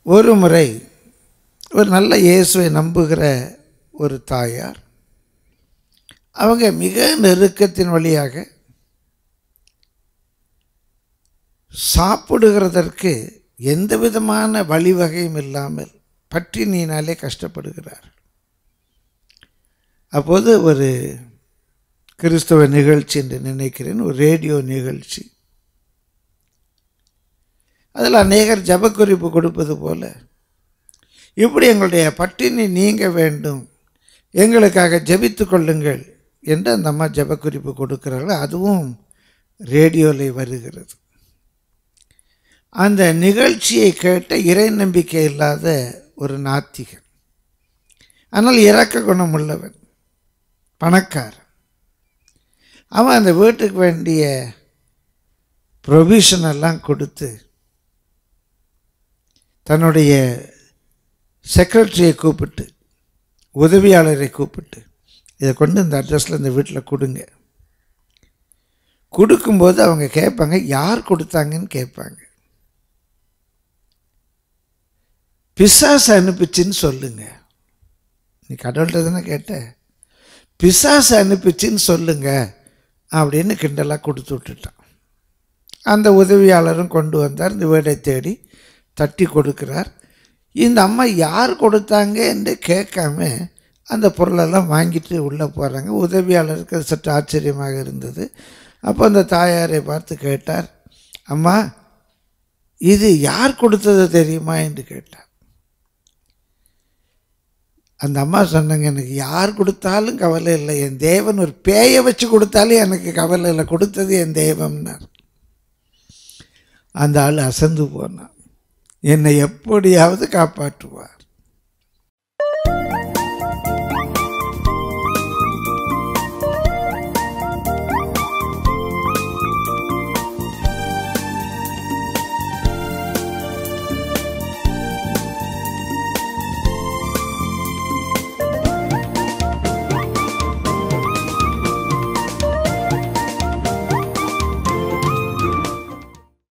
ஒரு முறை ஒரு நல்ல இயேசுவை நம்புகிற ஒரு தாயார் அவங்க மிக நெருக்கத்தின் வழியாக சாப்பிடுகிறதற்கு எந்த விதமான வழிவகையும் இல்லாமல் பட்டினியினாலே கஷ்டப்படுகிறார் அப்போது ஒரு கிறிஸ்தவ நிகழ்ச்சி என்று நினைக்கிறேன் ஒரு ரேடியோ நிகழ்ச்சி அதில் அநேகர் ஜபக்குறிப்பு கொடுப்பது போல இப்படி எங்களுடைய பட்டினி நீங்க வேண்டும் எங்களுக்காக ஜெபித்து கொள்ளுங்கள் என்று அந்த அம்மா ஜபக்குறிப்பு கொடுக்கிறார்கள் அதுவும் ரேடியோவில் வருகிறது அந்த நிகழ்ச்சியை கேட்ட இறை நம்பிக்கை இல்லாத ஒரு நாத்திகன் ஆனால் இறக்க குணம் உள்ளவன் பணக்காரன் அவன் அந்த வீட்டுக்கு வேண்டிய ப்ரொவிஷன் எல்லாம் கொடுத்து தன்னுடைய செக்ரட்டரியை கூப்பிட்டு உதவியாளரை கூப்பிட்டு இதை கொண்டு இந்த அட்ரஸில் இந்த வீட்டில் கொடுங்க கொடுக்கும்போது அவங்க கேட்பாங்க யார் கொடுத்தாங்கன்னு கேட்பாங்க பிசாசு அனுப்பிச்சின்னு சொல்லுங்க நீ கடவுள்கிட்ட தானே கேட்ட பிசாசு அனுப்பிச்சின்னு சொல்லுங்க அப்படின்னு கிண்டலாக கொடுத்து விட்டுட்டான் அந்த உதவியாளரும் கொண்டு வந்தார் இந்த வீடை தேடி தட்டி கொடுக்கிறார் இந்த அம்மா யார் கொடுத்தாங்க என்று கேட்காம அந்த பொருளெல்லாம் வாங்கிட்டு உள்ளே போகிறாங்க உதவியாளருக்கு அது சற்று ஆச்சரியமாக இருந்தது அப்போ அந்த தாயாரை பார்த்து கேட்டார் அம்மா இது யார் கொடுத்தது தெரியுமா என்று கேட்டார் அந்த அம்மா சொன்னாங்க எனக்கு யார் கொடுத்தாலும் கவலை இல்லை என் தேவன் ஒரு பேயை வச்சு கொடுத்தாலும் எனக்கு கவலை இல்லை கொடுத்தது என் தெய்வம்னார் அந்த ஆள் அசந்து போனான் என்னை எப்படியாவது காப்பாற்றுவார்